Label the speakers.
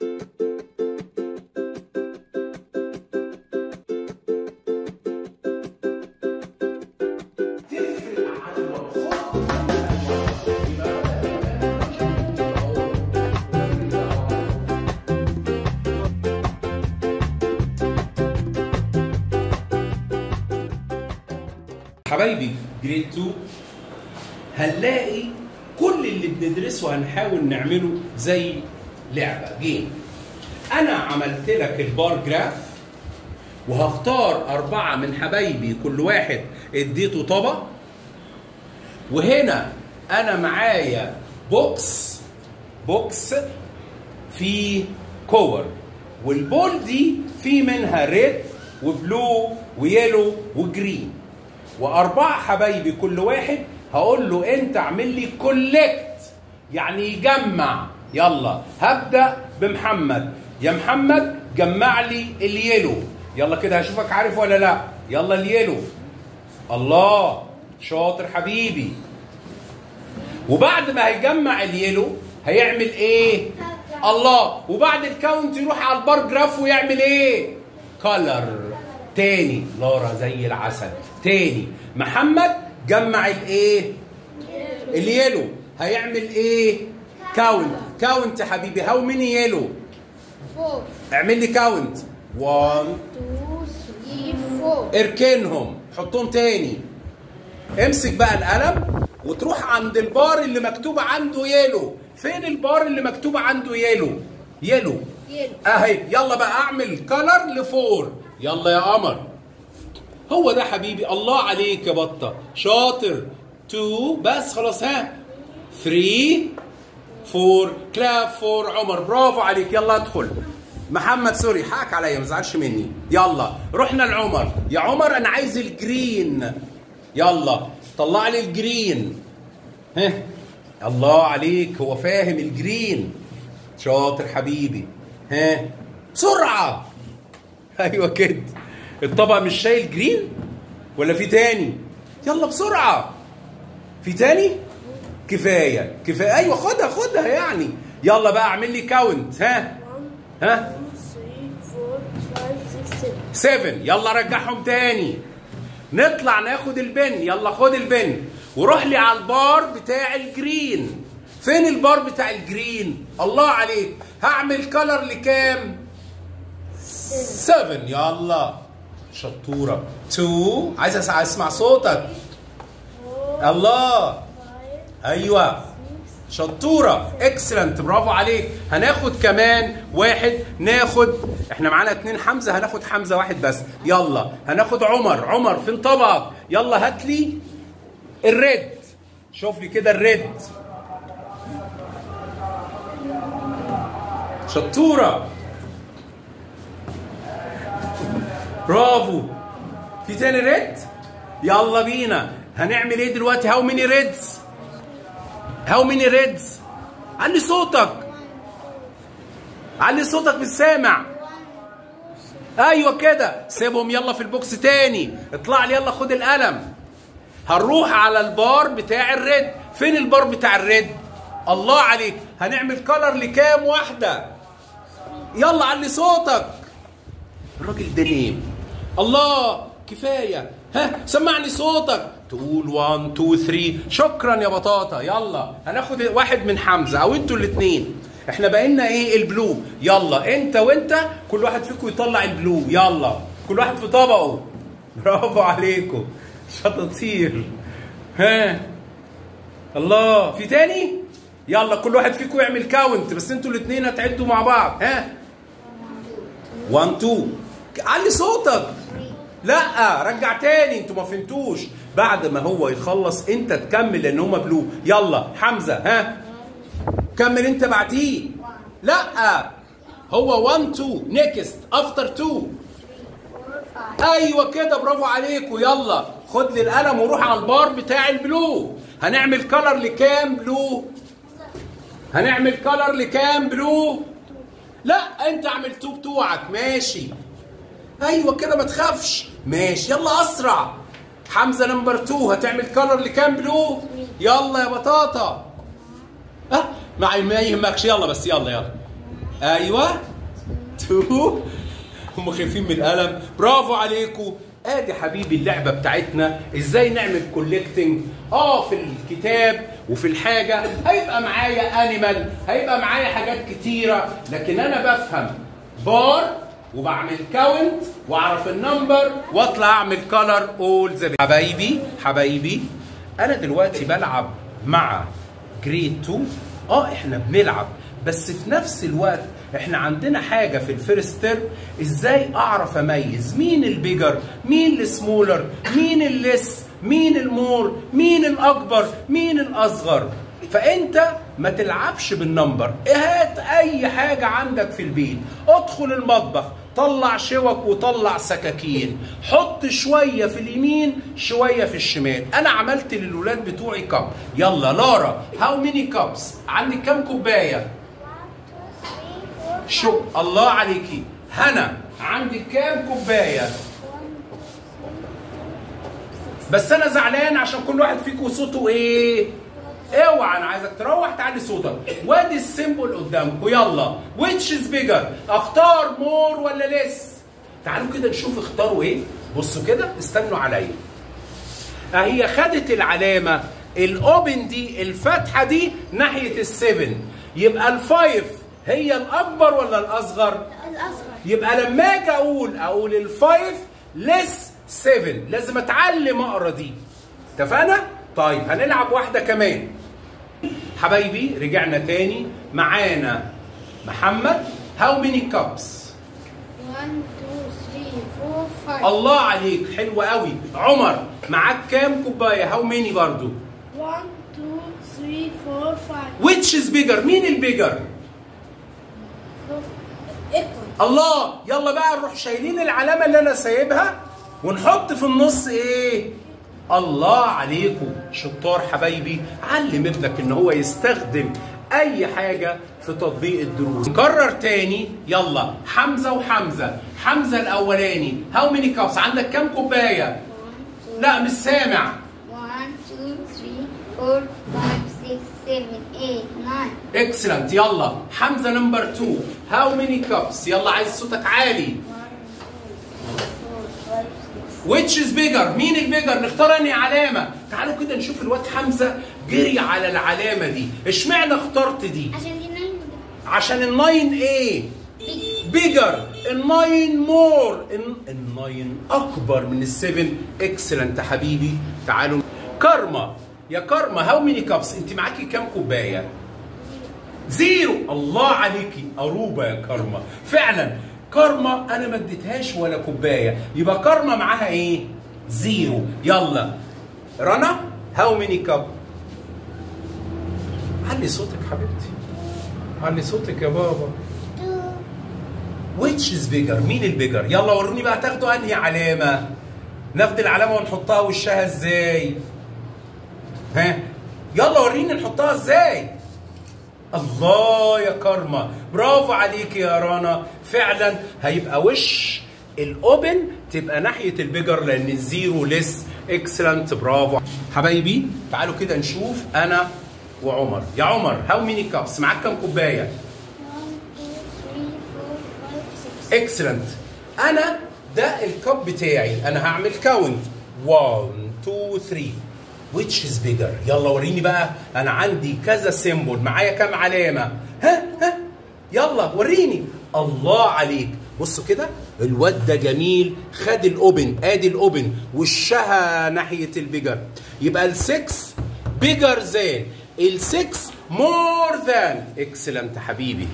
Speaker 1: حبايبي جريد 2 هنلاقي كل اللي بندرسه هنحاول نعمله زي لعبه جيم انا عملت لك البار جراف وهختار أربعة من حبايبي كل واحد اديته طبق وهنا أنا معايا بوكس بوكس في كور والبول دي في منها ريد وبلو ويلو وجرين وأربعة حبايبي كل واحد هقول له أنت اعمل لي كولكت يعني يجمع يلا هبدأ بمحمد يا محمد جمع لي اليلو يلا كده هشوفك عارف ولا لا يلا اليلو الله شاطر حبيبي وبعد ما هيجمع اليلو هيعمل ايه الله وبعد الكاونت يروح على البار جراف ويعمل ايه كولر تاني لارا زي العسل تاني محمد جمع الايه اليلو هيعمل ايه كاونت كاونت يا حبيبي هاو ميني يلو
Speaker 2: فور
Speaker 1: اعمل لي كاونت 1
Speaker 2: تو ثري فور
Speaker 1: اركنهم حطهم تاني امسك بقى القلم وتروح عند البار اللي مكتوب عنده يلو فين البار اللي مكتوب عنده يلو يلو
Speaker 2: يلو
Speaker 1: اهي يلا بقى اعمل كلر لفور يلا يا قمر هو ده حبيبي الله عليك يا بطه شاطر 2 بس خلاص ها 3 4 كلاب فور عمر برافو عليك يلا ادخل محمد سوري حقك عليا ما تزعلش مني يلا رحنا لعمر يا عمر انا عايز الجرين يلا طلع لي الجرين ها الله عليك هو فاهم الجرين شاطر حبيبي ها بسرعة ايوه كده الطبق مش شايل جرين ولا في تاني يلا بسرعة في تاني كفاية كفاية ايوه خدها خدها يعني يلا بقى اعمل لي كاونت ها ها
Speaker 2: 3 4 5 6 7
Speaker 1: 7 يلا رجعهم تاني نطلع ناخد البن يلا خد البن وروح لي على البار بتاع الجرين فين البار بتاع الجرين الله عليك هعمل كلر لكام 7 يلا شطورة 2 عايز أس- اسمع صوتك الله ايوه شطوره اكسلنت برافو عليك هناخد كمان واحد ناخد احنا معانا اتنين حمزه هناخد حمزه واحد بس يلا هناخد عمر عمر فين طبقك يلا هات لي الريد شوف لي كده الريد شطوره برافو في تاني ريد يلا بينا هنعمل ايه دلوقتي هاو ميني ريدز هاو ميني ريدز علي صوتك علي صوتك مش سامع ايوه كده سيبهم يلا في البوكس تاني اطلع لي يلا خد القلم هنروح على البار بتاع الريد فين البار بتاع الريد الله عليك هنعمل كلر لكام واحده يلا علي صوتك الراجل ده نيم الله كفايه ها سمعني صوتك تقول 1 2 3 شكرا يا بطاطا يلا هناخد واحد من حمزه او انتوا الاثنين احنا بقينا ايه البلو يلا انت وانت كل واحد فيكم يطلع البلو يلا كل واحد في طبقه برافو عليكم شطاطير ها الله في تاني يلا كل واحد فيكم يعمل كاونت بس انتوا الاثنين هتعدوا مع بعض ها 1 2 علي صوتك لا رجع تاني انتوا ما فهمتوش بعد ما هو يخلص انت تكمل لان هما بلو يلا حمزه ها كمل انت بعديه لا هو 1 2 نيكست افتر 2 ايوه كده برافو عليكم يلا خد لي القلم وروح على البار بتاع البلو هنعمل كلر لكام بلو هنعمل كلر لكام بلو لا انت اعمل تو بتوعك ماشي ايوه كده ما تخافش ماشي يلا اسرع حمزه نمبر 2 هتعمل كلر لكام بلو يلا يا بطاطا اه ما ما يهمكش يلا بس يلا يلا ايوه 2 هم خايفين من القلم برافو عليكم ادي حبيبي اللعبه بتاعتنا ازاي نعمل كولكتنج اه في الكتاب وفي الحاجه هيبقى معايا انيمال هيبقى معايا حاجات كتيره لكن انا بفهم بار وبعمل كاونت واعرف النمبر واطلع اعمل كلر اول ذا حبايبي حبايبي انا دلوقتي بلعب مع جريد 2 اه احنا بنلعب بس في نفس الوقت احنا عندنا حاجه في الفيرست ترم ازاي اعرف اميز مين البيجر مين السمولر مين الليس مين المور مين الاكبر مين الاصغر فانت ما تلعبش بالنمبر هات اي حاجه عندك في البيت ادخل المطبخ طلع شوك وطلع سكاكين حط شويه في اليمين شويه في الشمال انا عملت للولاد بتوعي كاب يلا لارا هاو ميني كابس عندك كام كوبايه شو الله عليكي هنا عندك كام كوبايه بس انا زعلان عشان كل واحد فيكم صوته ايه اوعى انا عايزك تروح تعلي صوتك وادي السيمبل قدامكم يلا which is bigger اختار مور ولا ليس تعالوا كده نشوف اختاروا ايه بصوا كده استنوا عليا هي خدت العلامه الاوبن دي الفتحه دي ناحيه السفن يبقى الفايف هي الاكبر ولا الاصغر
Speaker 2: الأصغر
Speaker 1: يبقى لما اجي اقول اقول الفايف ليس 7 لازم اتعلم اقرا دي اتفقنا طيب هنلعب واحده كمان حبايبي رجعنا تاني معانا محمد هاو ميني كابس
Speaker 2: 1 2 3 4 5
Speaker 1: الله عليك حلو قوي عمر معاك كام كوبايه هاو ميني برضو
Speaker 2: 1 2 3 4 5
Speaker 1: which is bigger مين البيجر
Speaker 2: equal
Speaker 1: الله يلا بقى نروح شايلين العلامه اللي انا سايبها ونحط في النص ايه الله عليكم شطار حبايبي علم ابنك ان هو يستخدم اي حاجه في تطبيق الدروس نكرر تاني يلا حمزه وحمزه حمزه الاولاني هاو ميني كابس عندك كام كوبايه لا مش سامع
Speaker 2: 1 2 3 4 5 6 7 8 9
Speaker 1: اكسلنت يلا حمزه نمبر 2 هاو ميني كابس يلا عايز صوتك عالي
Speaker 2: 4 5 6
Speaker 1: which is bigger مين البيجر نختار انهي علامه تعالوا كده نشوف الواد حمزه جري على العلامه دي اشمعنى اخترت دي
Speaker 2: عشان دي 9
Speaker 1: عشان الناين ايه
Speaker 2: big
Speaker 1: بيجر الناين مور الناين اكبر من السفن اكسلنت حبيبي تعالوا كارما يا كارما هاو ميني كابس انت معاكي كام كوبايه زيرو الله عليكي أروبة يا كارما فعلا كارما أنا ما اديتهاش ولا كوباية يبقى كارما معاها إيه؟ زيرو يلا رنا هاو ميني كاب علي صوتك حبيبتي علي صوتك يا بابا
Speaker 2: 2
Speaker 1: which is bigger مين البيجر يلا وروني بقى تاخدوا انهي علامة ناخد العلامة ونحطها وشها ازاي ها يلا وريني نحطها ازاي الله يا كارما برافو عليك يا رنا فعلا هيبقى وش الاوبن تبقى ناحيه البيجر لان الزيرو ليس اكسلنت برافو حبايبي تعالوا كده نشوف انا وعمر يا عمر هاو ميني كابس معاك كام كوبايه
Speaker 2: 1 2 3 4 5 6
Speaker 1: اكسلنت انا ده الكاب بتاعي انا هعمل كاونت 1 2 3 which is bigger يلا وريني بقى انا عندي كذا سيمبل معايا كام علامه ها ها يلا وريني الله عليك بصوا كده الواد ده جميل خد الاوبن ادي الاوبن وشها ناحيه البيجر يبقى السكس بيجر ذان السكس مور ذان اكسلنت حبيبي